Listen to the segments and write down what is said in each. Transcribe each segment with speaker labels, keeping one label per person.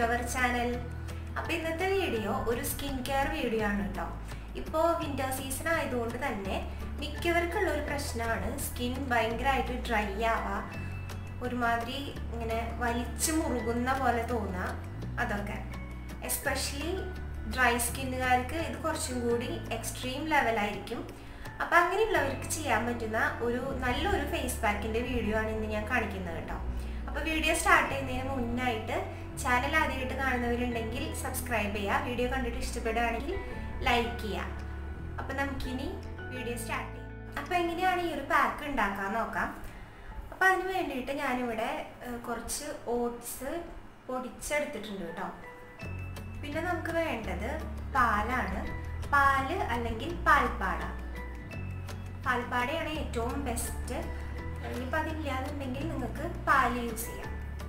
Speaker 1: to our channel അപ്പോൾ ഇന്നത്തെ video ഒരു സ്കിൻ കെയർ വീഡിയോ ആണ് കേട്ടോ ഇപ്പോൾ വിൻ്റർ സീസൺ ആയതുകൊണ്ട് തന്നെ മിക്കവർക്കുള്ള ഒരു പ്രശ്നമാണ് സ്കിൻ ഭയങ്കരമായിട്ട് ഡ്രൈ ആവുക ഒരുമാതിരി ഇങ്ങനെ വലിച്ചു മുറുകുന്ന പോലെ തോന്നുക അതൊക്കെ എസ്പെഷ്യലി ഡ്രൈ സ്കിന്നുകാർക്ക് ഇത് കുറച്ചും കൂടി എക്സ്ട്രീം ലെവലായിരിക്കും അപ്പം അങ്ങനെയുള്ളവർക്ക് ചെയ്യാൻ പറ്റുന്ന ഒരു നല്ലൊരു ഫേസ് പാക്കിൻ്റെ വീഡിയോ ആണ് ഇന്ന് ഞാൻ കാണിക്കുന്നത് കേട്ടോ അപ്പോൾ വീഡിയോ സ്റ്റാർട്ട് ചെയ്യുന്നതിന് മുന്നായിട്ട് ചാനൽ ആദ്യമായിട്ട് കാണുന്നവരുണ്ടെങ്കിൽ സബ്സ്ക്രൈബ് ചെയ്യുക വീഡിയോ കണ്ടിട്ട് ഇഷ്ടപ്പെടുകയാണെങ്കിൽ ലൈക്ക് ചെയ്യുക അപ്പം നമുക്കിനി വീഡിയോ സ്റ്റാർട്ട് ചെയ്യാം അപ്പോൾ എങ്ങനെയാണ് ഈ ഒരു പാക്ക് ഉണ്ടാക്കാൻ നോക്കാം അപ്പോൾ അതിന് വേണ്ടിയിട്ട് ഞാനിവിടെ ഏഹ്, കുറച്ച് ഓട്സ് പൊടിച്ചെടുത്തിട്ടുണ്ട് കേട്ടോ പിന്നെ നമുക്ക് വേണ്ടത് പാലാണ് പാല് അല്ലെങ്കിൽ പാൽപ്പാട പാൽപ്പാടയാണ് ഏറ്റവും ബെസ്റ്റ് ഇനിയിപ്പോൾ അതില്ലാന്നുണ്ടെങ്കിൽ നിങ്ങൾക്ക് പാല് യൂസ് ചെയ്യാം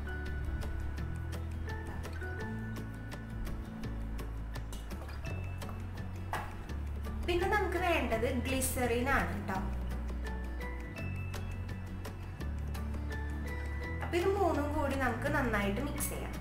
Speaker 1: പിന്നെ നമുക്ക് വേണ്ടത് ഗ്ലിസറിൻ ആണ് കേട്ടോ അപ്പൊ ഇത് മൂന്നും കൂടി നമുക്ക് നന്നായിട്ട് മിക്സ് ചെയ്യാം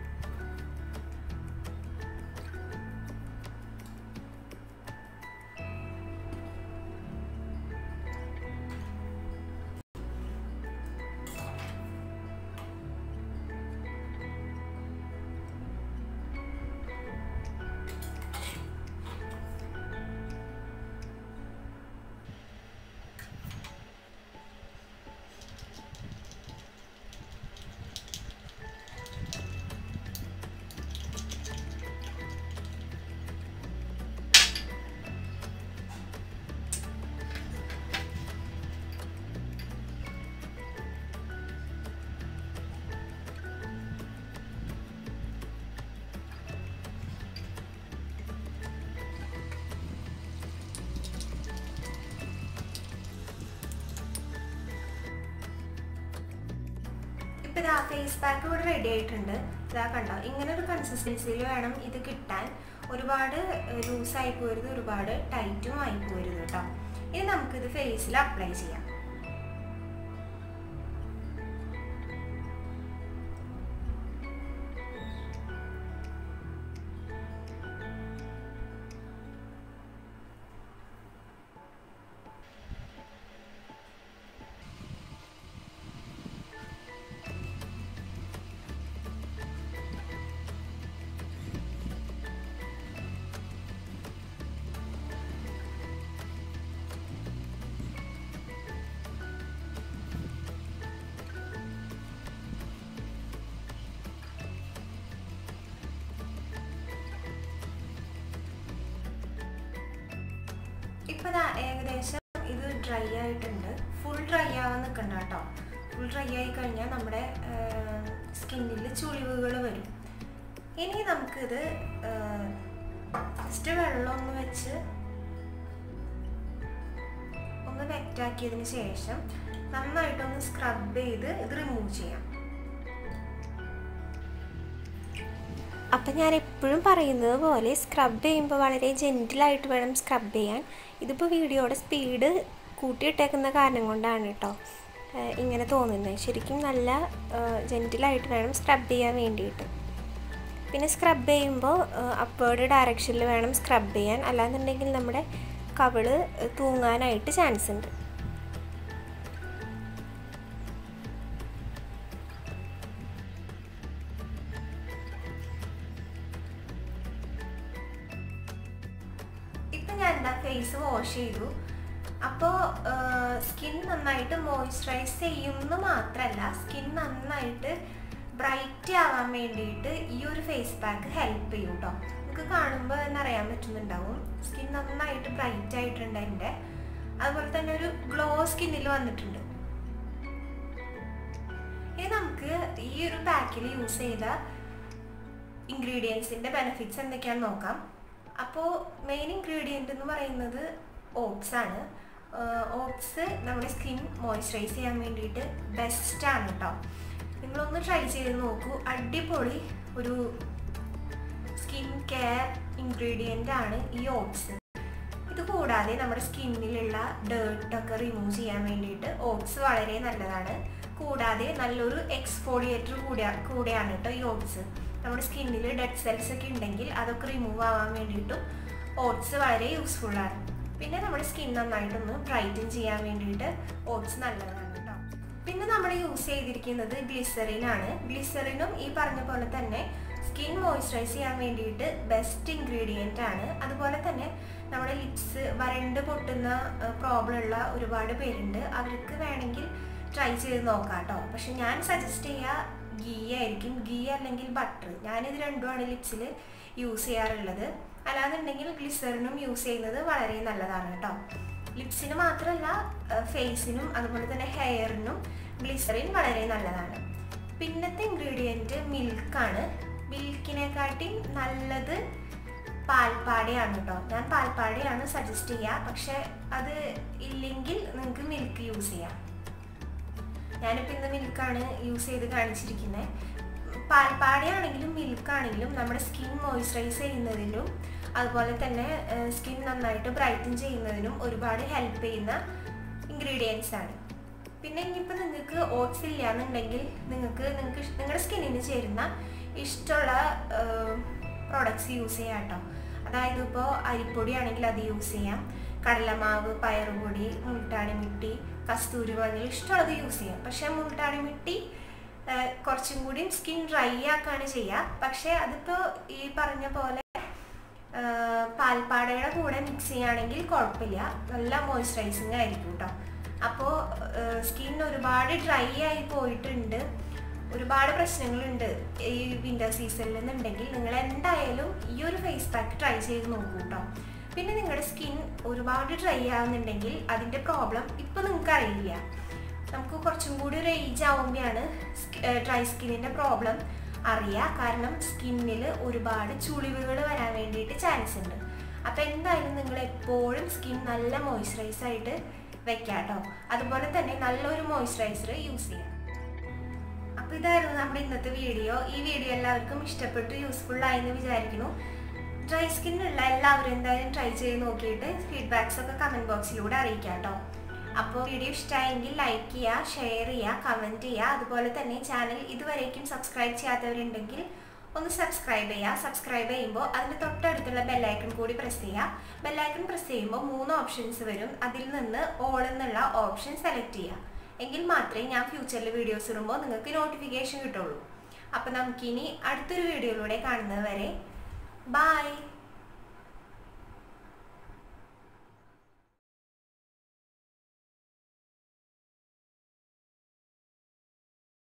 Speaker 1: ഇപ്പൊ ഇതാ ഫേസ് പാക്ക് ഇവിടെ റെഡി ആയിട്ടുണ്ട് ഇതാ കണ്ടോ ഇങ്ങനെ ഒരു കൺസിസ്റ്റൻസിയിൽ വേണം ഇത് കിട്ടാൻ ഒരുപാട് ലൂസ് ആയി പോരുത് ഒരുപാട് ടൈറ്റും ആയി പോരുത് കേട്ടോ ഇനി നമുക്കിത് ഫേസിൽ അപ്ലൈ ചെയ്യാം ഇപ്പൊ ദാ ഏകദേശം ഇത് ഡ്രൈ ആയിട്ടുണ്ട് ഫുൾ ഡ്രൈ ആവാൻ നിൽക്കണ്ട കേട്ടോ ഫുൾ ഡ്രൈ ആയി കഴിഞ്ഞാൽ നമ്മുടെ സ്കിന്നിൽ ചുളിവുകൾ വരും ഇനി നമുക്കിത് ജസ്റ്റ് വെള്ളം ഒന്ന് വെച്ച് ഒന്ന് വെറ്റാക്കിയതിന് ശേഷം നന്നായിട്ടൊന്ന് സ്ക്രബ് ചെയ്ത് ഇത് റിമൂവ് ചെയ്യാം അപ്പം ഞാൻ എപ്പോഴും പറയുന്നത് പോലെ സ്ക്രബ് ചെയ്യുമ്പോൾ വളരെ ജെൻറ്റിലായിട്ട് വേണം സ്ക്രബ് ചെയ്യാൻ ഇതിപ്പോൾ വീഡിയോയുടെ സ്പീഡ് കൂട്ടിയിട്ടേക്കുന്ന കാരണം കൊണ്ടാണ് കേട്ടോ ഏഹ് ഇങ്ങനെ തോന്നുന്നത് ശരിക്കും നല്ല ജെൻറ്റിലായിട്ട് വേണം സ്ക്രബ് ചെയ്യാൻ വേണ്ടിയിട്ട് പിന്നെ സ്ക്രബ് ചെയ്യുമ്പോൾ അപ്വേർഡ് ഡയറക്ഷനിൽ വേണം സ്ക്രബ് ചെയ്യാൻ അല്ലാന്നുണ്ടെങ്കിൽ നമ്മുടെ കവിള് തൂങ്ങാനായിട്ട് ചാൻസ് ഉണ്ട് ഇപ്പം ഞാൻ എന്താ ഫേസ് വാഷ് ചെയ്തു അപ്പോൾ സ്കിൻ നന്നായിട്ട് മോയ്സ്ചറൈസ് ചെയ്യുമെന്ന് മാത്രമല്ല സ്കിൻ നന്നായിട്ട് ബ്രൈറ്റ് ആവാൻ വേണ്ടിയിട്ട് ഈ ഒരു ഫേസ് പാക്ക് ഹെൽപ്പ് ചെയ്യും കേട്ടോ നമുക്ക് കാണുമ്പോൾ തന്നെ അറിയാൻ പറ്റുന്നുണ്ടാവും സ്കിൻ നന്നായിട്ട് ബ്രൈറ്റ് ആയിട്ടുണ്ട് എൻ്റെ അതുപോലെ തന്നെ ഒരു ഗ്ലോ സ്കിന്നിൽ വന്നിട്ടുണ്ട് ഇനി നമുക്ക് ഈ ഒരു പാക്കിൽ യൂസ് ചെയ്ത ഇൻഗ്രീഡിയൻസിൻ്റെ ബെനിഫിറ്റ്സ് എന്തൊക്കെയാണെന്ന് നോക്കാം അപ്പോൾ മെയിൻ ഇൻഗ്രീഡിയൻ്റ് എന്ന് പറയുന്നത് ഓട്സ് ആണ് ഓട്സ് നമ്മുടെ സ്കിൻ മോയ്സ്ചറൈസ് ചെയ്യാൻ വേണ്ടിയിട്ട് ബെസ്റ്റാണ് കേട്ടോ നിങ്ങളൊന്ന് ട്രൈ ചെയ്ത് നോക്കൂ അടിപൊളി ഒരു സ്കിൻ കെയർ ഇൻഗ്രീഡിയൻ്റ് ആണ് ഈ ഓട്സ് ഇത് കൂടാതെ നമ്മുടെ സ്കിന്നിലുള്ള ഡേർട്ടൊക്കെ റിമൂവ് ചെയ്യാൻ വേണ്ടിയിട്ട് ഓട്സ് വളരെ നല്ലതാണ് കൂടാതെ നല്ലൊരു എക്സ്ഫോളിയേറ്റർ കൂടിയ കൂടെയാണ് കേട്ടോ ഈ ഓട്സ് നമ്മുടെ സ്കിന്നിൽ ഡെഡ് സെൽസ് ഒക്കെ ഉണ്ടെങ്കിൽ അതൊക്കെ റിമൂവ് ആവാൻ വേണ്ടിയിട്ടും ഓട്സ് വളരെ യൂസ്ഫുൾ ആണ് പിന്നെ നമ്മുടെ സ്കിൻ നന്നായിട്ടൊന്ന് ബ്രൈറ്റൻ ചെയ്യാൻ വേണ്ടിയിട്ട് ഓട്സ് നല്ലതാണ് കേട്ടോ പിന്നെ നമ്മൾ യൂസ് ചെയ്തിരിക്കുന്നത് ഗ്ലിസറിൻ ആണ് ഗ്ലിസറിനും ഈ പറഞ്ഞ പോലെ തന്നെ സ്കിൻ മോയ്സ്ചറൈസ് ചെയ്യാൻ വേണ്ടിയിട്ട് ബെസ്റ്റ് ഇൻഗ്രീഡിയൻ്റ് ആണ് അതുപോലെ തന്നെ നമ്മുടെ ലിപ്സ് വരണ്ട് പൊട്ടുന്ന പ്രോബ്ലം ഉള്ള ഒരുപാട് പേരുണ്ട് അവർക്ക് വേണമെങ്കിൽ ട്രൈ ചെയ്ത് നോക്കാം കേട്ടോ പക്ഷെ ഞാൻ സജസ്റ്റ് ചെയ്യുക ഗീ ആയിരിക്കും ഗീ അല്ലെങ്കിൽ ബട്ടർ ഞാനിത് രണ്ടുമാണ് ലിപ്സിൽ യൂസ് ചെയ്യാറുള്ളത് അല്ലാന്നുണ്ടെങ്കിൽ ഗ്ലിസറിനും യൂസ് ചെയ്യുന്നത് വളരെ നല്ലതാണ് കേട്ടോ ലിപ്സിന് മാത്രമല്ല ഫേസിനും അതുപോലെ തന്നെ ഹെയറിനും ഗ്ലിസറിൻ വളരെ നല്ലതാണ് പിന്നത്തെ ഇൻഗ്രീഡിയൻറ്റ് മിൽക്കാണ് മിൽക്കിനെക്കാട്ടി നല്ലത് പാൽപ്പാടയാണ് കേട്ടോ ഞാൻ പാൽപ്പാടയാണ് സജസ്റ്റ് ചെയ്യുക പക്ഷെ അത് ഇല്ലെങ്കിൽ നിങ്ങൾക്ക് മിൽക്ക് യൂസ് ചെയ്യാം ഞാനിപ്പോൾ ഇന്ന് മിൽക്കാണ് യൂസ് ചെയ്ത് കാണിച്ചിരിക്കുന്നത് പാൽപ്പാടയാണെങ്കിലും മിൽക്കാണെങ്കിലും നമ്മുടെ സ്കിൻ മോയ്സ്ചറൈസ് ചെയ്യുന്നതിനും അതുപോലെ തന്നെ സ്കിൻ നന്നായിട്ട് ബ്രൈറ്റൻ ചെയ്യുന്നതിനും ഒരുപാട് ഹെൽപ്പ് ചെയ്യുന്ന ഇൻഗ്രീഡിയൻസ് ആണ് പിന്നെ ഇനിയിപ്പോൾ നിങ്ങൾക്ക് ഓട്സ് ഇല്ല എന്നുണ്ടെങ്കിൽ നിങ്ങൾക്ക് നിങ്ങൾക്ക് നിങ്ങളുടെ സ്കിന്നിന് ചേരുന്ന ഇഷ്ടമുള്ള പ്രോഡക്ട്സ് യൂസ് ചെയ്യാം കേട്ടോ അതായത് ഇപ്പോൾ അരിപ്പൊടി ആണെങ്കിൽ അത് യൂസ് ചെയ്യാം കടലമാവ് പയറുപൊടി മുൾട്ടാണി മിട്ടി കസ്തൂരി മഞ്ഞൾ ഇഷ്ടമുള്ളത് യൂസ് ചെയ്യാം പക്ഷേ മുൾട്ടാണി മിട്ടി കുറച്ചും കൂടി സ്കിൻ ഡ്രൈ ആക്കാണ് ചെയ്യുക പക്ഷേ അതിപ്പോൾ ഈ പറഞ്ഞ പോലെ പാൽപ്പാടയുടെ കൂടെ മിക്സ് ചെയ്യുകയാണെങ്കിൽ കുഴപ്പമില്ല നല്ല മോയ്സ്ചറൈസിങ് ആയിരിക്കും കേട്ടോ അപ്പോൾ സ്കിൻ ഒരുപാട് ഡ്രൈ ആയി പോയിട്ടുണ്ട് ഒരുപാട് പ്രശ്നങ്ങളുണ്ട് ഈ വിൻ്റർ സീസണിൽ നിന്നുണ്ടെങ്കിൽ നിങ്ങൾ എന്തായാലും ഈ ഒരു ഫേസ് പാക്ക് ട്രൈ ചെയ്ത് നോക്കൂ കേട്ടോ പിന്നെ നിങ്ങളുടെ സ്കിൻ ഒരുപാട് ഡ്രൈ ആവുന്നുണ്ടെങ്കിൽ അതിൻ്റെ പ്രോബ്ലം ഇപ്പം നിങ്ങൾക്ക് അറിയില്ല നമുക്ക് കുറച്ചും കൂടി ഒരു ഏജ് ആവുമ്പോഴാണ് ഡ്രൈ സ്കിന്നിൻ്റെ പ്രോബ്ലം അറിയുക കാരണം സ്കിന്നിൽ ഒരുപാട് ചുളിവുകൾ വരാൻ വേണ്ടിയിട്ട് ചാൻസ് ഉണ്ട് അപ്പോൾ എന്തായാലും നിങ്ങൾ എപ്പോഴും സ്കിൻ നല്ല മോയ്സ്ചറൈസ് ആയിട്ട് വെക്കാം കേട്ടോ അതുപോലെ തന്നെ നല്ലൊരു മോയ്സ്ചറൈസർ യൂസ് ചെയ്യാം അപ്പോൾ ഇതായിരുന്നു നമ്മുടെ ഇന്നത്തെ വീഡിയോ ഈ വീഡിയോ എല്ലാവർക്കും ഇഷ്ടപ്പെട്ടു യൂസ്ഫുൾ ആയെന്ന് വിചാരിക്കുന്നു ഡ്രൈ സ്കിന്നുള്ള എല്ലാവരും എന്തായാലും ട്രൈ ചെയ്ത് നോക്കിയിട്ട് ഫീഡ്ബാക്സ് ഒക്കെ കമൻറ്റ് ബോക്സിലൂടെ അറിയിക്കാം കേട്ടോ അപ്പോൾ വീഡിയോ ഇഷ്ടമായെങ്കിൽ ലൈക്ക് ചെയ്യുക ഷെയർ ചെയ്യുക കമൻറ്റ് ചെയ്യുക അതുപോലെ തന്നെ ചാനൽ ഇതുവരേക്കും സബ്സ്ക്രൈബ് ചെയ്യാത്തവരുണ്ടെങ്കിൽ ഒന്ന് സബ്സ്ക്രൈബ് ചെയ്യുക സബ്സ്ക്രൈബ് ചെയ്യുമ്പോൾ അതിൻ്റെ തൊട്ടടുത്തുള്ള ബെല്ലൈക്കൺ കൂടി പ്രസ് ചെയ്യുക ബെല്ലൈക്കൺ പ്രസ് ചെയ്യുമ്പോൾ മൂന്ന് ഓപ്ഷൻസ് വരും അതിൽ നിന്ന് ഓൾ എന്നുള്ള ഓപ്ഷൻ സെലക്ട് ചെയ്യുക എങ്കിൽ മാത്രമേ ഞാൻ ഫ്യൂച്ചറിൽ വീഡിയോസ് ഇടുമ്പോൾ നിങ്ങൾക്ക് നോട്ടിഫിക്കേഷൻ കിട്ടുള്ളൂ അപ്പോൾ നമുക്കിനി അടുത്തൊരു വീഡിയോയിലൂടെ കാണുന്നത് വരെ ബായ്